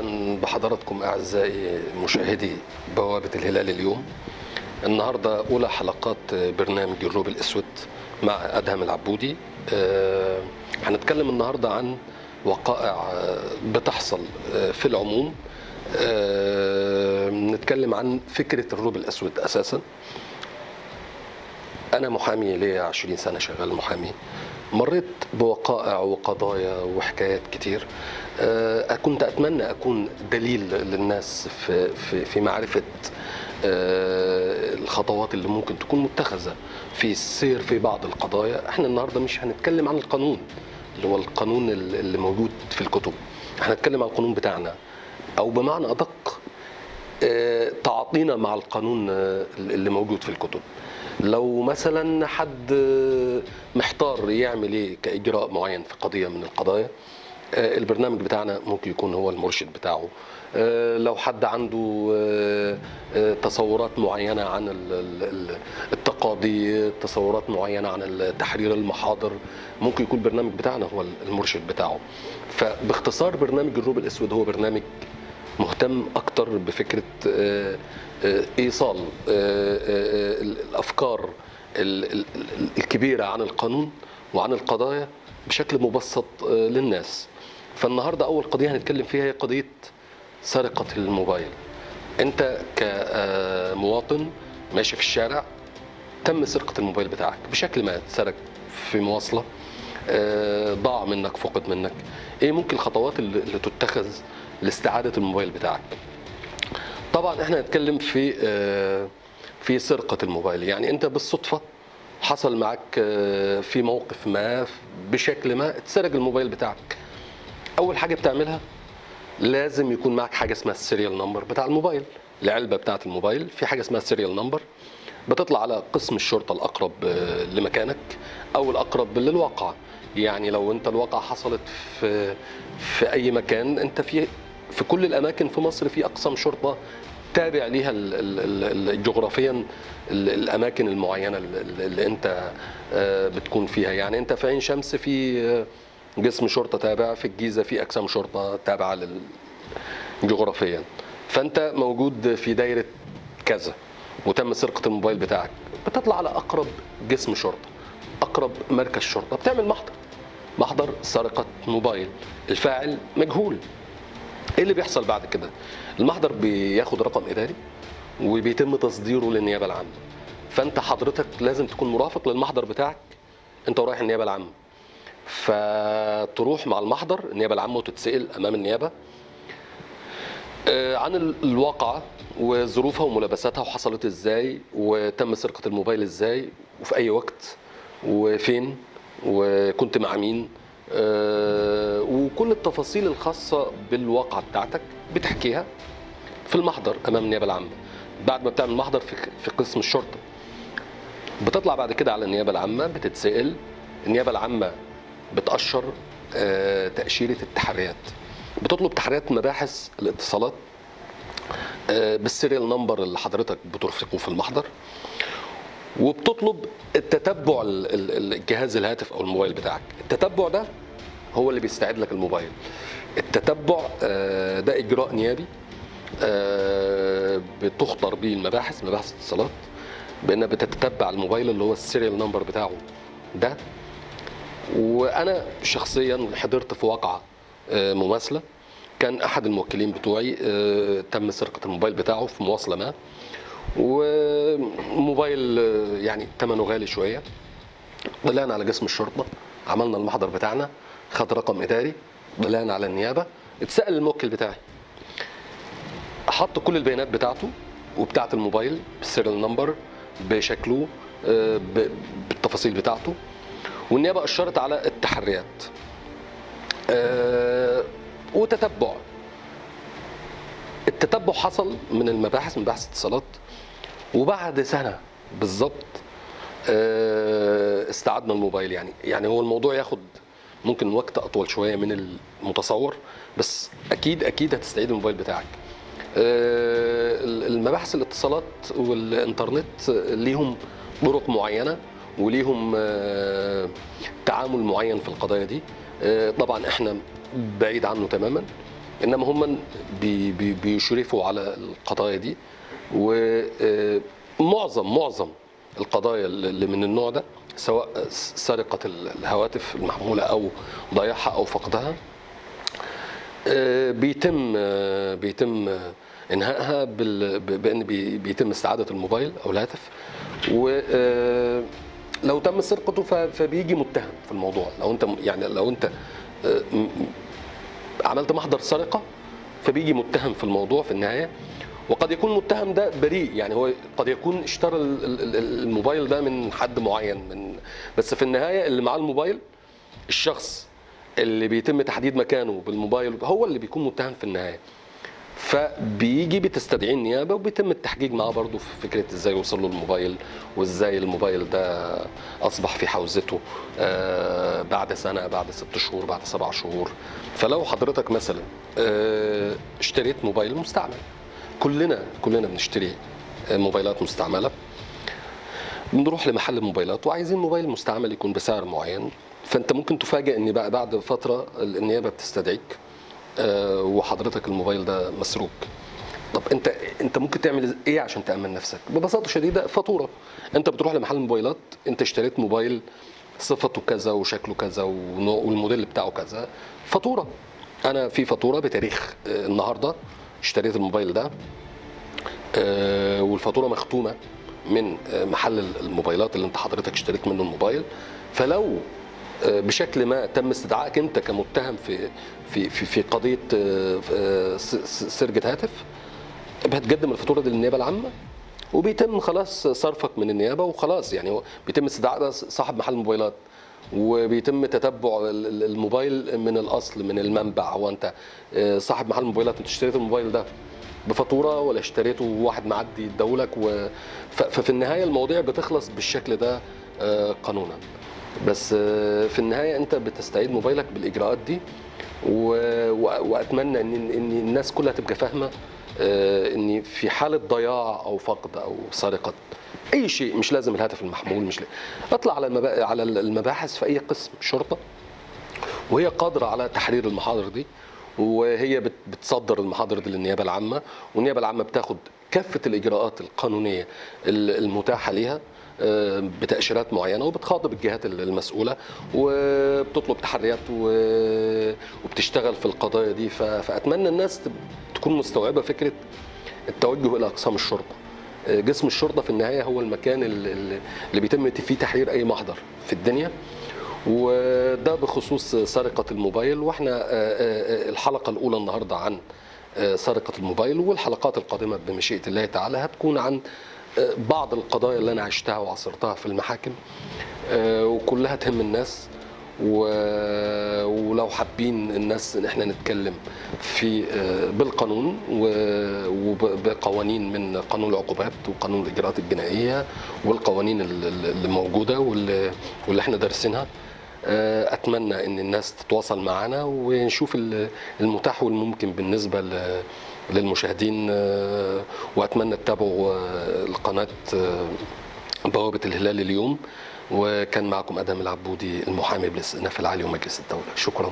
اهلا بحضراتكم اعزائي مشاهدي بوابه الهلال اليوم النهارده اولى حلقات برنامج الروب الاسود مع ادهم العبودي أه هنتكلم النهارده عن وقائع بتحصل في العموم أه نتكلم عن فكره الروب الاسود اساسا انا محامي ليا 20 سنه شغال محامي مريت بوقائع وقضايا وحكايات كتير أه كنت اتمنى اكون دليل للناس في في في معرفه أه الخطوات اللي ممكن تكون متخذه في السير في بعض القضايا احنا النهارده مش هنتكلم عن القانون اللي هو القانون اللي موجود في الكتب احنا هنتكلم عن القانون بتاعنا او بمعنى ادق أه تعاطينا مع القانون اللي موجود في الكتب لو مثلا حد محتار يعمل ايه كاجراء معين في قضيه من القضايا البرنامج بتاعنا ممكن يكون هو المرشد بتاعه لو حد عنده تصورات معينه عن التقاضي تصورات معينه عن تحرير المحاضر ممكن يكون البرنامج بتاعنا هو المرشد بتاعه فباختصار برنامج الروب الاسود هو برنامج مهتم اكتر بفكره ايصال الافكار الكبيره عن القانون وعن القضايا بشكل مبسط للناس فالنهارده اول قضيه هنتكلم فيها هي قضيه سرقه الموبايل انت كمواطن ماشي في الشارع تم سرقه الموبايل بتاعك بشكل ما اتسرق في مواصله ضاع منك فقد منك ايه ممكن الخطوات اللي تتخذ لاستعاده الموبايل بتاعك طبعا احنا هنتكلم في في سرقه الموبايل يعني انت بالصدفه حصل معك في موقف ما بشكل ما اتسرق الموبايل بتاعك اول حاجه بتعملها لازم يكون معك حاجه اسمها السيريال نمبر بتاع الموبايل العلبه بتاعه الموبايل في حاجه اسمها السيريال نمبر بتطلع على قسم الشرطه الاقرب لمكانك او الاقرب للواقع يعني لو انت الواقعه حصلت في في اي مكان انت في في كل الاماكن في مصر في اقسام شرطه تابع ليها جغرافيا الاماكن المعينه اللي انت بتكون فيها يعني انت في عين شمس في جسم شرطه تابع في الجيزه في اقسام شرطه تابعه جغرافيا فانت موجود في دايره كذا وتم سرقه الموبايل بتاعك بتطلع على اقرب جسم شرطه اقرب مركز شرطه بتعمل محضر محضر سرقه موبايل الفاعل مجهول ايه اللي بيحصل بعد كده المحضر بياخد رقم اداري وبيتم تصديره للنيابه العامه فانت حضرتك لازم تكون مرافق للمحضر بتاعك انت ورايح النيابه العامه فتروح مع المحضر النيابه العامه وتتسال امام النيابه عن الواقعه وظروفها وملابساتها وحصلت ازاي وتم سرقه الموبايل ازاي وفي اي وقت وفين وكنت مع مين أه وكل التفاصيل الخاصة بالواقعة بتاعتك بتحكيها في المحضر أمام النيابة العامة بعد ما بتعمل محضر في, في قسم الشرطة بتطلع بعد كده على النيابة العامة بتتسأل النيابة العامة بتأشر أه تأشيرة التحريات بتطلب تحريات مباحث الاتصالات أه بالسيريال نمبر اللي حضرتك بترفقه في المحضر وبتطلب التتبع الجهاز الهاتف او الموبايل بتاعك التتبع ده هو اللي بيستعد لك الموبايل التتبع ده اجراء نيابي بتخطر به المباحث مباحث الاتصالات بانها بتتتبع الموبايل اللي هو السيريال نمبر بتاعه ده وانا شخصيا حضرت في واقعه مماثله كان احد الموكلين بتوعي تم سرقه الموبايل بتاعه في مواصله ما وموبايل يعني ثمنه غالي شويه طلعنا على جسم الشرطه عملنا المحضر بتاعنا خد رقم اداري طلعنا على النيابه اتسال الموكل بتاعي حط كل البيانات بتاعته وبتاعه الموبايل بالسيريال نمبر بشكله بالتفاصيل بتاعته والنيابه اشرت على التحريات وتتبع التتبع حصل من المباحث مباحث اتصالات وبعد سنه بالظبط استعدنا الموبايل يعني يعني هو الموضوع ياخد ممكن وقت اطول شويه من المتصور بس اكيد اكيد هتستعيد الموبايل بتاعك المباحث الاتصالات والانترنت ليهم طرق معينه وليهم تعامل معين في القضايا دي طبعا احنا بعيد عنه تماما انما هم بي بي بيشرفوا على القضايا دي ومعظم معظم القضايا اللي من النوع ده سواء سرقه الهواتف المحموله او ضياعها او فقدها آه، بيتم آه، بيتم آه، انهائها بال- ب- بان بي- بيتم استعاده الموبايل او الهاتف ولو تم سرقته ف- فبيجي متهم في الموضوع لو انت م- يعني لو انت آه، م- م- عملت محضر سرقه فبيجي متهم في الموضوع في النهايه وقد يكون المتهم ده بريء يعني هو قد يكون اشترى ال- ال- ال- الموبايل ده من حد معين من بس في النهايه اللي معاه الموبايل الشخص اللي بيتم تحديد مكانه بالموبايل هو اللي بيكون متهم في النهايه فبيجي بتستدعيه النيابه وبيتم التحقيق معاه برضه في فكره ازاي وصل له الموبايل وازاي الموبايل ده اصبح في حوزته آه، بعد سنه بعد ست شهور بعد سبع شهور فلو حضرتك مثلا آه، اشتريت موبايل مستعمل كلنا كلنا بنشتري آه، موبايلات مستعمله بنروح لمحل موبايلات وعايزين موبايل مستعمل يكون بسعر معين فانت ممكن تفاجئ ان بقى بعد فتره النيابه بتستدعيك آه، وحضرتك الموبايل ده مسروق طب انت انت ممكن تعمل ايه عشان تامن نفسك ببساطه شديده فاتوره انت بتروح لمحل موبايلات انت اشتريت موبايل صفته كذا وشكله كذا ونوع- والموديل بتاعه كذا فاتوره انا في فاتوره بتاريخ آه، النهارده اشتريت الموبايل ده آه، والفاتوره مختومه من آه، محل الموبايلات اللي انت حضرتك اشتريت منه الموبايل فلو آه، بشكل ما تم استدعائك انت كمتهم في في في, في قضيه آه، آه، س- س- سرقه هاتف هتقدم الفاتوره دي للنيابه العامه وبيتم خلاص صرفك من النيابه وخلاص يعني هو بيتم استدعاء ده صاحب محل موبايلات وبيتم تتبع ال- ال- الموبايل من الاصل من المنبع هو انت آه، صاحب محل موبايلات انت اشتريت الموبايل ده بفاتوره ولا اشتريته واحد معدي يدولك و... ف- ففي النهايه المواضيع بتخلص بالشكل ده آه، قانونا بس آه، في النهايه انت بتستعيد موبايلك بالاجراءات دي و... و... واتمنى ان ان الناس كلها تبقى فاهمه آه، ان في حاله ضياع او فقد او سرقه اي شيء مش لازم الهاتف المحمول مش ل... اطلع على المبا... على المباحث في اي قسم شرطه وهي قادرة على تحرير المحاضر دي وهي بت- بتصدر المحاضر دي للنيابة العامة والنيابة العامة بتاخد كافة الإجراءات القانونية ال- المتاحة ليها آه، بتأشيرات معينة وبتخاطب الجهات ال- المسؤولة وبتطلب تحريات و- وبتشتغل في القضايا دي ف- فأتمنى الناس تب- تكون مستوعبة فكرة التوجه إلى أقسام الشرطة آه، جسم الشرطة في النهاية هو المكان ال- ال- اللي بيتم فيه تحرير أي محضر في الدنيا وده بخصوص سرقة الموبايل واحنا آه، آه، آه، الحلقة الأولى النهاردة عن آه، سرقة الموبايل والحلقات القادمة بمشيئة الله تعالى هتكون عن آه، بعض القضايا اللي أنا عشتها وعاصرتها في المحاكم آه، وكلها تهم الناس و- ولو حابين الناس ان احنا نتكلم في آه، بالقانون و- وبقوانين من قانون العقوبات وقانون الاجراءات الجنائيه والقوانين ال- ال- اللي موجوده واللي واللي احنا دارسينها آه، اتمنى ان الناس تتواصل معنا ونشوف ال- المتاح والممكن بالنسبه ل- للمشاهدين آه، واتمنى تتابعوا آه، القناه آه، بوابه الهلال اليوم وكان معكم ادم العبودي المحامي بالاستئناف العالي ومجلس الدوله شكرا